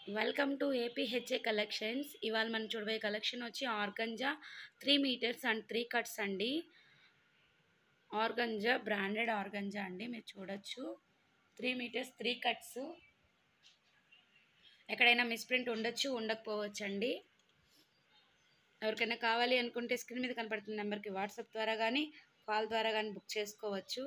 welcome to APHA collections ఇవాళ మనం చూడబోయే కలెక్షన్ వచ్చి organza three metres and three cuts అండి ఆర్గంజా బ్రాండెడ్ ఆర్గంజా అండి మీరు చూడొచ్చు త్రీ మీటర్స్ త్రీ కట్స్ ఎక్కడైనా మిస్ప్రింట్ ఉండొచ్చు ఉండకపోవచ్చు అండి ఎవరికైనా కావాలి అనుకుంటే స్క్రీన్ మీద కనపడుతున్న నెంబర్కి వాట్సాప్ ద్వారా కానీ కాల్ ద్వారా కానీ బుక్ చేసుకోవచ్చు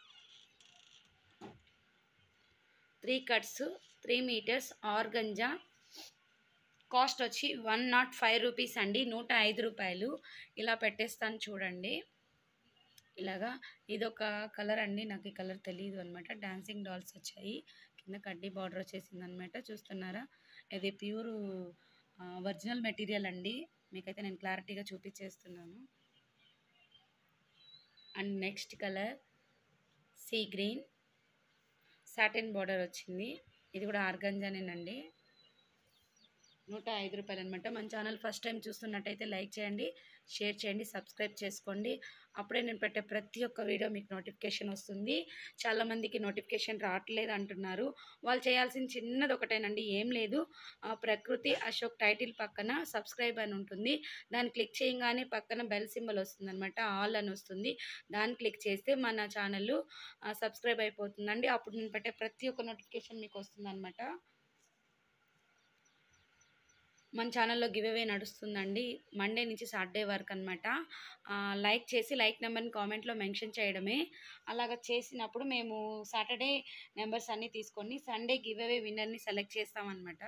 three cuts three metres organza cost వచ్చి వన్ నాట్ ఫైవ్ రూపీస్ అండి నూట ఐదు రూపాయలు ఇలా పెట్టేస్తాను చూడండి ఇలాగా ఇదొక కలర్ అండి నాకు ఈ కలర్ తెలియదు అనమాట డాన్సింగ్ డాల్స్ వచ్చాయి కింద కడ్డీ బార్డర్ వచ్చేసింది అనమాట చూస్తున్నారా ఇది ప్యూర్ ఒరిజినల్ మెటీరియల్ అండి మీకైతే నేను క్లారిటీగా చూపించేస్తున్నాను and next colour sea green satin border వచ్చింది ఇది కూడా ఆర్గంజానేనండి నూట ఐదు రూపాయలు అనమాట మన ఛానల్ ఫస్ట్ టైం చూస్తున్నట్టయితే లైక్ చేయండి షేర్ చేయండి సబ్స్క్రైబ్ చేసుకోండి అప్పుడే నేను పెట్టే ప్రతి ఒక్క వీడియో మీకు నోటిఫికేషన్ వస్తుంది చాలామందికి నోటిఫికేషన్ రావట్లేదు అంటున్నారు వాళ్ళు చేయాల్సిన చిన్నది ఒకటేనండి ఏం లేదు ఆ ప్రకృతి అశోక్ టైటిల్ పక్కన సబ్స్క్రైబ్ అని ఉంటుంది దాన్ని క్లిక్ చేయగానే పక్కన బెల్ సింబల్ వస్తుంది అనమాట ఆల్ అని వస్తుంది దాన్ని క్లిక్ చేస్తే మన ఛానల్ సబ్స్క్రైబ్ అయిపోతుందండి అప్పుడు నేను పెట్టే ప్రతి ఒక్క నోటిఫికేషన్ మీకు వస్తుంది అనమాట మన ఛానల్లో గివ్ అవే నడుస్తుందండి మండే నుంచి సాటర్డే వరకు అనమాట లైక్ చేసి లైక్ నెంబర్ని కామెంట్లో మెన్షన్ చేయడమే అలాగ చేసినప్పుడు మేము సాటర్డే నెంబర్స్ అన్నీ తీసుకొని సండే గివ్ అవే విన్నర్ని సెలెక్ట్ చేస్తామన్నమాట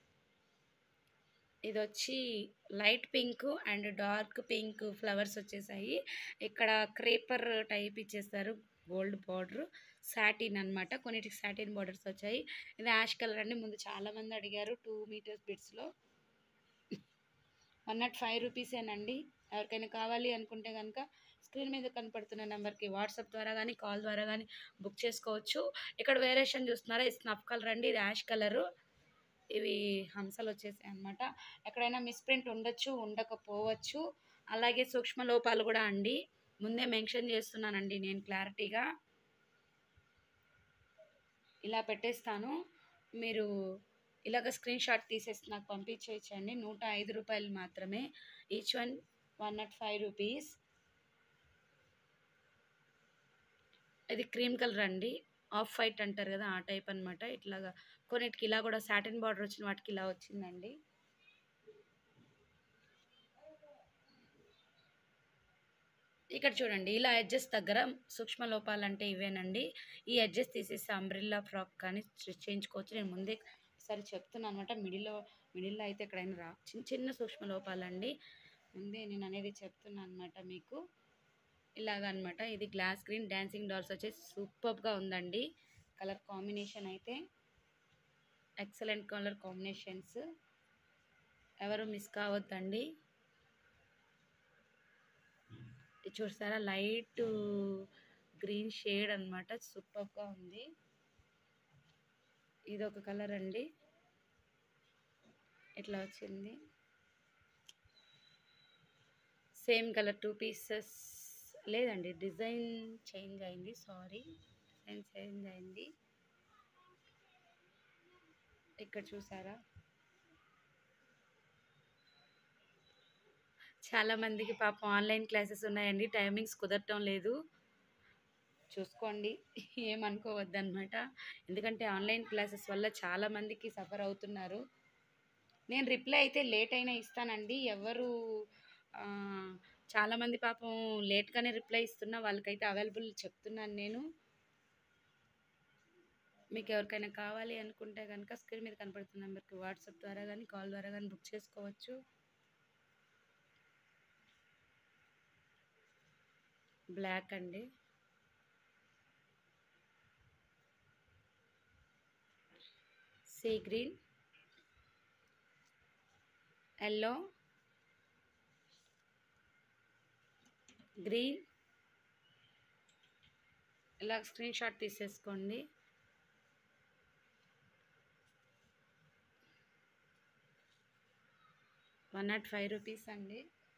ఇది వచ్చి light pink and dark pink flowers వచ్చేసాయి ఇక్కడ క్రేపర్ టైప్ ఇచ్చేస్తారు గోల్డ్ బార్డర్ సాటిన్ అనమాట కొన్నిటికి సాటిన్ బార్డర్స్ వచ్చాయి ఇది యాష్ కలర్ అండి ముందు చాలామంది అడిగారు టూ మీటర్స్ బిట్స్లో వన్ నాట్ ఫైవ్ రూపీసేనండి ఎవరికైనా కావాలి అనుకుంటే కనుక స్క్రీన్ మీద కనపడుతున్న నెంబర్కి వాట్సాప్ ద్వారా కానీ కాల్ ద్వారా కానీ బుక్ చేసుకోవచ్చు ఇక్కడ వేరియేషన్ చూస్తున్నారా ఇది స్నఫ్ కలర్ అండి ఇది యాష్ కలరు ఇవి హంసలు వచ్చేసాయి అనమాట ఎక్కడైనా మిస్ప్రింట్ ఉండొచ్చు ఉండకపోవచ్చు అలాగే సూక్ష్మ లోపాలు కూడా అండి ముందే మెన్షన్ చేస్తున్నానండి నేను క్లారిటీగా ఇలా పెట్టేస్తాను మీరు ఇలాగ స్క్రీన్ షాట్ తీసేసి నాకు పంపించేయచ్చండి నూట ఐదు రూపాయలు మాత్రమే each one one nought five rupees ఇది క్రీమ్ కలర్ అండి ఆఫ్ వైట్ అంటారు కదా ఆ టైప్ అనమాట ఇట్లాగా కొన్నిటికి ఇలా కూడా సాటిన్ బార్డర్ వచ్చిన వాటికి ఇలా వచ్చిందండి ఇక్కడ చూడండి ఇలా ఎడ్జెస్ దగ్గర సూక్ష్మ లోపాలు అంటే ఇవేనండి ఈ ఎడ్జెస్ తీసేసి అంబ్రిల్లా ఫ్రాక్ కానీ స్టిచ్ చేయించుకోవచ్చు నేను ముందే ఒకసారి చెప్తున్నాను అనమాట మిడిల్లో మిడిల్లో అయితే ఎక్కడైనా రా చిన్న చిన్న సూక్ష్మ లోపాలండి ముందే నేను అనేది చెప్తున్నాను అనమాట మీకు ఇలాగ అనమాట ఇది గ్లాస్ గ్రీన్ డాన్సింగ్ డాల్స్ వచ్చేసి సూపర్గా ఉందండి కలర్ కాంబినేషన్ అయితే ఎక్సలెంట్ కలర్ కాంబినేషన్స్ ఎవరు మిస్ కావద్దండి చూసారా లైట్ గ్రీన్ షేడ్ అనమాట సూపర్గా ఉంది ఇది ఒక కలర్ అండి ఇట్లా వచ్చింది సేమ్ కలర్ టూ పీసెస్ లేదండి డిజైన్ చేంజ్ అయింది సారీ డిజైన్ చేంజ్ అయింది ఇక్కడ చూసారా చాలామందికి పాపం ఆన్లైన్ క్లాసెస్ ఉన్నాయండి టైమింగ్స్ కుదరటం లేదు చూసుకోండి ఏమనుకోవద్దనమాట ఎందుకంటే ఆన్లైన్ క్లాసెస్ వల్ల చాలామందికి సఫర్ అవుతున్నారు నేను రిప్లై అయితే లేట్ అయినా ఇస్తానండి ఎవరు చాలామంది పాపం లేట్గానే రిప్లై ఇస్తున్నా వాళ్ళకైతే అవైలబుల్ చెప్తున్నాను నేను మీకు ఎవరికైనా కావాలి అనుకుంటే కనుక స్క్రీన్ మీద కనపడుతున్న నెంబర్కి వాట్సాప్ ద్వారా కానీ కాల్ ద్వారా కానీ బుక్ చేసుకోవచ్చు బ్లాక్ అండి సీ గ్రీన్ ఎల్లో గ్రీన్ ఇలా స్క్రీన్ షాట్ తీసేసుకోండి వన్ నాట్ ఫైవ్ రూపీస్ అండి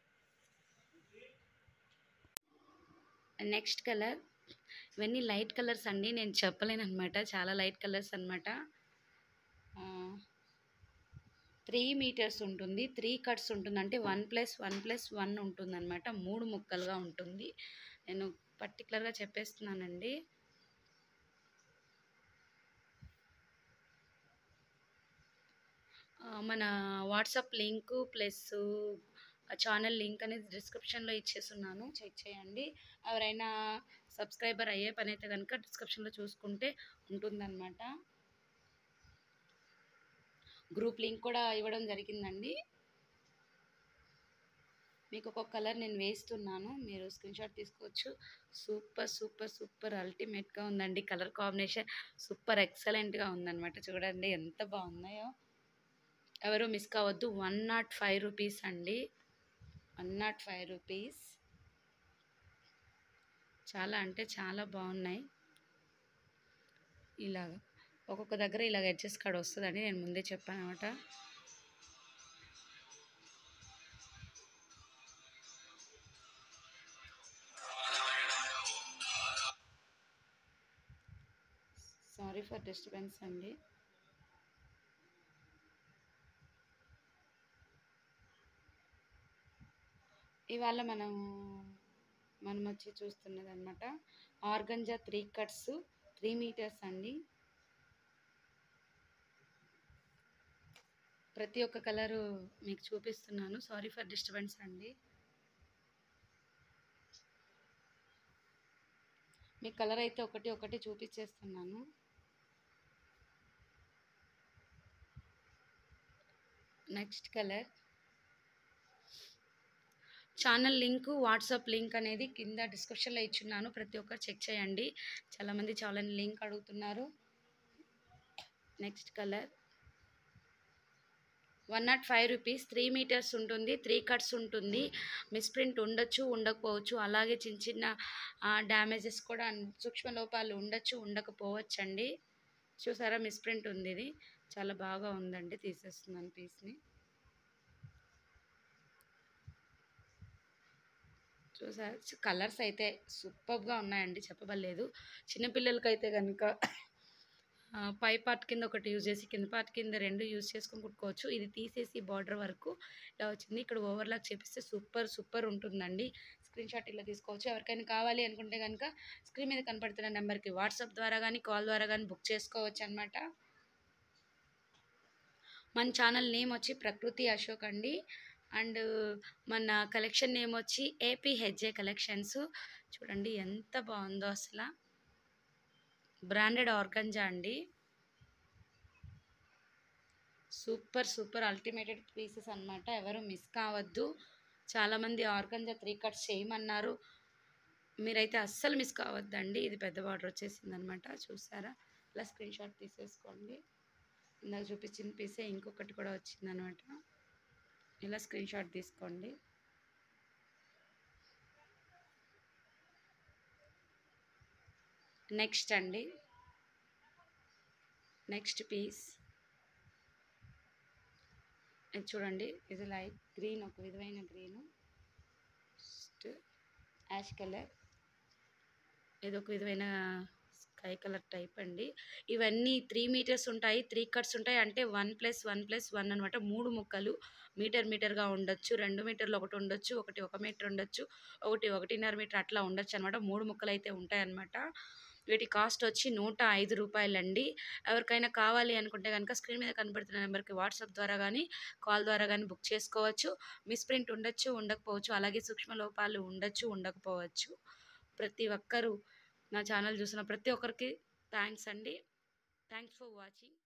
నెక్స్ట్ కలర్ ఇవన్నీ లైట్ కలర్స్ అండి నేను చెప్పలేను అనమాట చాలా లైట్ కలర్స్ అనమాట త్రీ మీటర్స్ ఉంటుంది త్రీ కట్స్ ఉంటుంది అంటే one plus one plus one ఉంటుంది అనమాట మూడు ముక్కలుగా ఉంటుంది నేను పర్టికులర్గా చెప్పేస్తున్నానండి ఆ, మన WhatsApp link plus channel link అనేది డిస్క్రిప్షన్లో ఇచ్చేస్తున్నాను చెక్ చేయండి ఎవరైనా సబ్స్క్రైబర్ అయ్యే పని అయితే కనుక డిస్క్రిప్షన్లో చూసుకుంటే ఉంటుందన్నమాట గ్రూప్ లింక్ కూడా ఇవ్వడం జరిగిందండి మీకు ఒక కలర్ నేను వేస్తున్నాను మీరు స్క్రీన్ షాట్ తీసుకోవచ్చు సూపర్ సూపర్ సూపర్ అల్టిమేట్గా ఉందండి కలర్ కాంబినేషన్ సూపర్ ఎక్సలెంట్గా ఉందన్నమాట చూడండి ఎంత బాగున్నాయో ఎవరు మిస్ కావద్దు వన్ నాట్ ఫైవ్ రూపీస్ అండి వన్ నాట్ ఫైవ్ రూపీస్ చాలా అంటే చాలా బాగున్నాయి ఇలాగ ఒక్కొక్క దగ్గర ఇలాగ అడ్జస్ట్ కాడ వస్తుందని నేను ముందే చెప్పాను అనమాట సారీ ఫర్ డిస్టర్బెన్స్ అండి ఇవాళ మనం మనం వచ్చి చూస్తున్నది అనమాట organza three cuts three metres అండి ప్రతి ఒక్క కలరు మీకు చూపిస్తున్నాను సారీ ఫర్ డిస్టర్బెన్స్ అండి మీ కలర్ అయితే ఒకటి ఒకటి చూపించేస్తున్నాను next colour channel link WhatsApp link అనేది కింద డిస్క్రిప్షన్లో ఇచ్చున్నాను ప్రతి ఒక్కరు చెక్ చేయండి చాలామంది ఛానల్ లింక్ అడుగుతున్నారు next colour one nought five rupees three metres ఉంటుంది త్రీ కట్స్ ఉంటుంది మిస్ప్రింట్ ఉండొచ్చు ఉండకపోవచ్చు అలాగే చిన్న చిన్న డ్యామేజెస్ కూడా సూక్ష్మ లోపాలు ఉండొచ్చు ఉండకపోవచ్చు అండి చూసారా మిస్ప్రింట్ ఉంది ఇది చాలా బాగా ఉందండి తీసేస్తున్నాను పీస్ని చూసారు కలర్స్ అయితే సూపర్గా ఉన్నాయండి చెప్పబలేదు చిన్నపిల్లలకైతే కనుక ఆ, పై పార్ట్ కింద ఒకటి యూజ్ చేసి కింద పార్ట్ కింద రెండు యూజ్ చేసుకొని కుట్టుకోవచ్చు ఇది తీసేసి బార్డర్ వరకు ఇలా వచ్చింది ఇక్కడ ఓవర్లాక్ చేపిస్తే సూపర్ సూపర్ ఉంటుందండి స్క్రీన్ షాట్ ఇలా తీసుకోవచ్చు ఎవరికైనా కావాలి అనుకుంటే కనుక స్క్రీన్ మీద కనపడుతున్న నెంబర్కి వాట్సాప్ ద్వారా కానీ కాల్ ద్వారా కానీ బుక్ చేసుకోవచ్చు అనమాట మన ఛానల్ నేమ్ వచ్చి ప్రకృతి అశోక్ అండి అండ్ మన కలెక్షన్ నేమ్ వచ్చి ఏపీ హెచ్జే కలెక్షన్స్ చూడండి ఎంత బాగుందో అసలు బ్రాండెడ్ ఆర్గంజా అండి సూపర్ సూపర్ అల్టిమేటెడ్ పీసెస్ అన్నమాట ఎవరు మిస్ కావద్దు చాలామంది ఆర్గంజా త్రీ కట్స్ చేయమన్నారు మీరైతే అస్సలు మిస్ కావద్దండి ఇది పెద్ద బార్డర్ వచ్చేసింది అనమాట చూసారా ఇలా స్క్రీన్ షాట్ తీసేసుకోండి ఇందాక చూపించిన పీసే ఇంకొకటి కూడా వచ్చిందనమాట ఇలా స్క్రీన్ షాట్ తీసుకోండి నెక్స్ట్ అండి నెక్స్ట్ పీస్ ఇది చూడండి ఇది లైట్ గ్రీన్ ఒక విధమైన గ్రీను నెక్స్ట్ యాష్ కలర్ ఇది ఒక విధమైన స్కై కలర్ టైప్ అండి ఇవన్నీ త్రీ మీటర్స్ ఉంటాయి త్రీ కట్స్ ఉంటాయి అంటే one plus one plus one అనమాట మూడు ముక్కలు మీటర్ మీటర్గా ఉండొచ్చు రెండు మీటర్లు ఒకటి ఉండొచ్చు ఒకటి ఒక మీటర్ ఉండొచ్చు ఒకటి ఒకటిన్నర మీటర్ అట్లా ఉండొచ్చు అనమాట మూడు ముక్కలు అయితే ఉంటాయి అనమాట వీటి కాస్ట్ వచ్చి నూట ఐదు రూపాయలండి ఎవరికైనా కావాలి అనుకుంటే కనుక స్క్రీన్ మీద కనబడుతున్న నెంబర్కి వాట్సాప్ ద్వారా కానీ కాల్ ద్వారా కానీ బుక్ చేసుకోవచ్చు మిస్ప్రింట్ ఉండొచ్చు ఉండకపోవచ్చు అలాగే సూక్ష్మ లోపాలు ఉండొచ్చు ఉండకపోవచ్చు ప్రతి ఒక్కరూ నా ఛానల్ చూసిన ప్రతి ఒక్కరికి థ్యాంక్స్ అండి థ్యాంక్స్ ఫర్ వాచింగ్